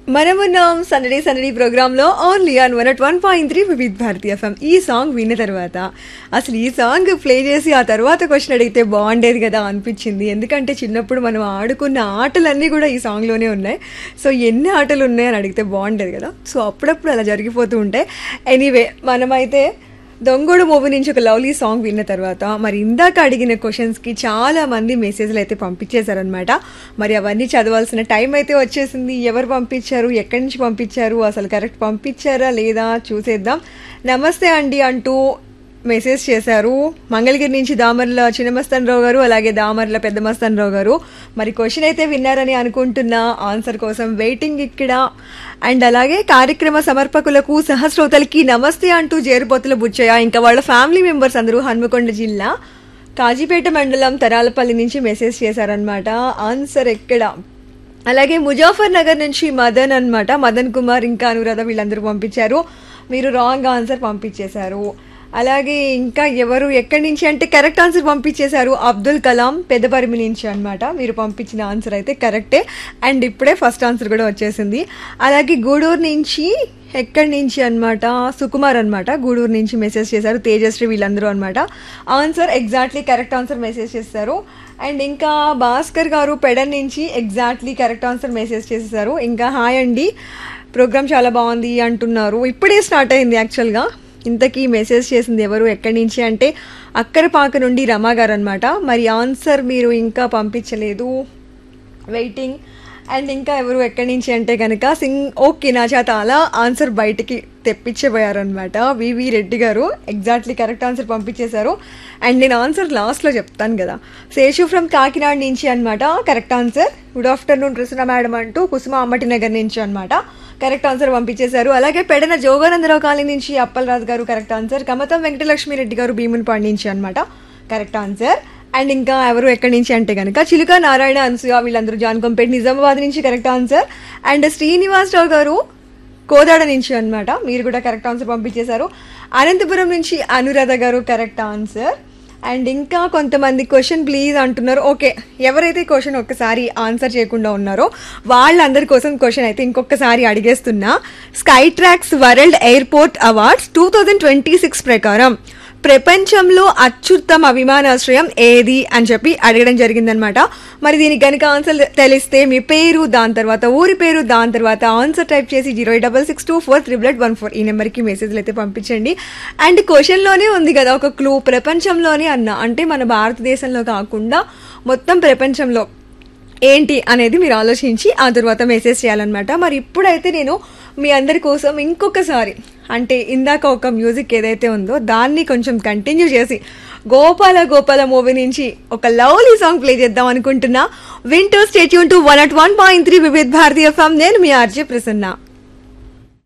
మనమున్నాం సందడి సందడి ప్రోగ్రామ్ లో only on one at one point three Vividh Bharati FM ఈ సాంగ్ విన్న తర్వాత అసలు ఈ సాంగ్ ప్లే చేసి ఆ తర్వాత క్వశ్చన్ అడిగితే బాగుండేది కదా అనిపించింది ఎందుకంటే చిన్నప్పుడు మనం ఆడుకున్న ఆటలన్నీ కూడా ఈ సాంగ్లోనే ఉన్నాయి సో ఎన్ని ఆటలు ఉన్నాయని అడిగితే బాగుండేది కదా సో అప్పుడప్పుడు అలా జరిగిపోతూ ఉంటాయి ఎనీవే మనమైతే దొంగోడు మూవీ నుంచి ఒక లవ్లీ సాంగ్ విన్న తర్వాత మరి ఇందాక అడిగిన క్వశ్చన్స్కి చాలా మంది మెసేజ్లు అయితే పంపించేశారనమాట మరి అవన్నీ చదవాల్సిన టైం అయితే వచ్చేసింది ఎవరు పంపించారు ఎక్కడి నుంచి పంపించారు అసలు కరెక్ట్ పంపించారా లేదా చూసేద్దాం నమస్తే అండి అంటూ మెసేజ్ చేశారు మంగళగిరి నుంచి దామర్ల చిన్నమస్తాన్ రావు గారు అలాగే దామర్ల పెద్ద మస్తాన్ రావు గారు మరి క్వశ్చన్ అయితే విన్నారని అనుకుంటున్నా ఆన్సర్ కోసం వెయిటింగ్ ఇక్కడ అండ్ అలాగే కార్యక్రమ సమర్పకులకు సహస్రోతలకి నమస్తే అంటూ జేరుపోతుల బుచ్చయ్య ఇంకా వాళ్ళ ఫ్యామిలీ మెంబర్స్ అందరూ హన్మకొండ జిల్లా కాజీపేట మండలం తరాలపల్లి నుంచి మెసేజ్ చేశారనమాట ఆన్సర్ ఎక్కడ అలాగే ముజాఫర్ నగర్ నుంచి మదన్ అన్నమాట మదన్ కుమార్ ఇంకా అనురాధ వీళ్ళందరూ పంపించారు మీరు రాంగ్ ఆన్సర్ పంపించేశారు అలాగే ఇంకా ఎవరు ఎక్కడి నుంచి అంటే కరెక్ట్ ఆన్సర్ పంపించేశారు అబ్దుల్ కలాం పెద్దపరిమి నుంచి అనమాట మీరు పంపించిన ఆన్సర్ అయితే కరెక్టే అండ్ ఇప్పుడే ఫస్ట్ ఆన్సర్ కూడా వచ్చేసింది అలాగే గూడూరు నుంచి ఎక్కడి నుంచి అనమాట సుకుమార్ అనమాట గూడూరు నుంచి మెసేజ్ చేశారు తేజశ్రీ వీళ్ళందరూ అనమాట answer exactly correct answer message చేశారు అండ్ ఇంకా భాస్కర్ గారు పెడన్ నుంచి ఎగ్జాక్ట్లీ కరెక్ట్ ఆన్సర్ మెసేజ్ చేసేసారు ఇంకా హాయ్ అండి ప్రోగ్రామ్ చాలా బాగుంది అంటున్నారు ఇప్పుడే స్టార్ట్ అయింది యాక్చువల్గా ఇంతకీ మెసేజ్ చేసింది ఎవరు ఎక్కడి నుంచి అంటే అక్కరపాక నుండి రమా గారు అనమాట మరి ఆన్సర్ మీరు ఇంకా పంపించలేదు వెయిటింగ్ అండ్ ఇంకా ఎవరు ఎక్కడి నుంచి అంటే కనుక సింగ్ ఓకే నా చేత అలా ఆన్సర్ బయటికి తెప్పించబోయారనమాట V V Reddy garu exactly correct answer పంపించేశారు అండ్ నేను ఆన్సర్ లాస్ట్లో చెప్తాను కదా శేషు ఫ్రమ్ కాకినాడ నుంచి అనమాట correct answer good afternoon Krishna madam అంటూ కుసుమ అమ్మటి నగర్ నుంచి అనమాట కరెక్ట్ ఆన్సర్ పంపించేశారు అలాగే పెడన జోగానందరావు కాలనీ నుంచి అప్పలరాజు గారు కరెక్ట్ ఆన్సర్ కమతం వెంకటలక్ష్మి రెడ్డి గారు భీమునిపాడు నుంచి అనమాట కరెక్ట్ ఆన్సర్ అండ్ ఇంకా ఎవరు ఎక్కడి నుంచి అంటే కనుక చిలుక నారాయణ అనసూయ వీళ్ళందరూ జాన్కంపేట్ నిజామాబాద్ నుంచి కరెక్ట్ ఆన్సర్ అండ్ శ్రీనివాసరావు గారు కోదాడ నుంచి అనమాట మీరు కూడా కరెక్ట్ ఆన్సర్ పంపించేశారు అనంతపురం నుంచి అనురాధ గారు కరెక్ట్ ఆన్సర్ అండ్ ఇంకా కొంతమంది క్వశ్చన్ ప్లీజ్ అంటున్నారు ఓకే ఎవరైతే క్వశ్చన్ ఒక్కసారి ఆన్సర్ చేయకుండా ఉన్నారో వాళ్ళందరి కోసం క్వశ్చన్ అయితే ఇంకొకసారి అడిగేస్తున్నా Skytrax world airport awards two thousand twenty six ప్రకారం ప్రపంచంలో అత్యుత్తమ విమానాశ్రయం ఏది అని చెప్పి అడగడం జరిగిందనమాట మరి దీనికి కనుక ఆన్సర్ తెలిస్తే మీ పేరు దాని తర్వాత ఊరి పేరు దాని తర్వాత ఆన్సర్ టైప్ చేసి zero double six two four triple eight one four ఈ నెంబర్కి మెసేజ్లు అయితే పంపించండి అండ్ క్వశ్చన్లోనే ఉంది కదా ఒక క్లూ ప్రపంచంలోనే అన్న అంటే మన భారతదేశంలో కాకుండా మొత్తం ప్రపంచంలో ఏంటి అనేది మీరు ఆలోచించి ఆ తర్వాత మెసేజ్ చేయాలన్నమాట మరి ఇప్పుడైతే నేను మీ అందరి కోసం ఇంకొకసారి అంటే ఇందాక ఒక మ్యూజిక్ ఏదైతే ఉందో దాన్ని కొంచెం కంటిన్యూ చేసి గోపాల గోపాల మూవీ నుంచి ఒక లవ్లీ సాంగ్ ప్లే చేద్దాం అనుకుంటున్నా వింటూ stay tuned to one at one point three Vividh Bharati FM నేను మీ ఆర్జే ప్రసన్న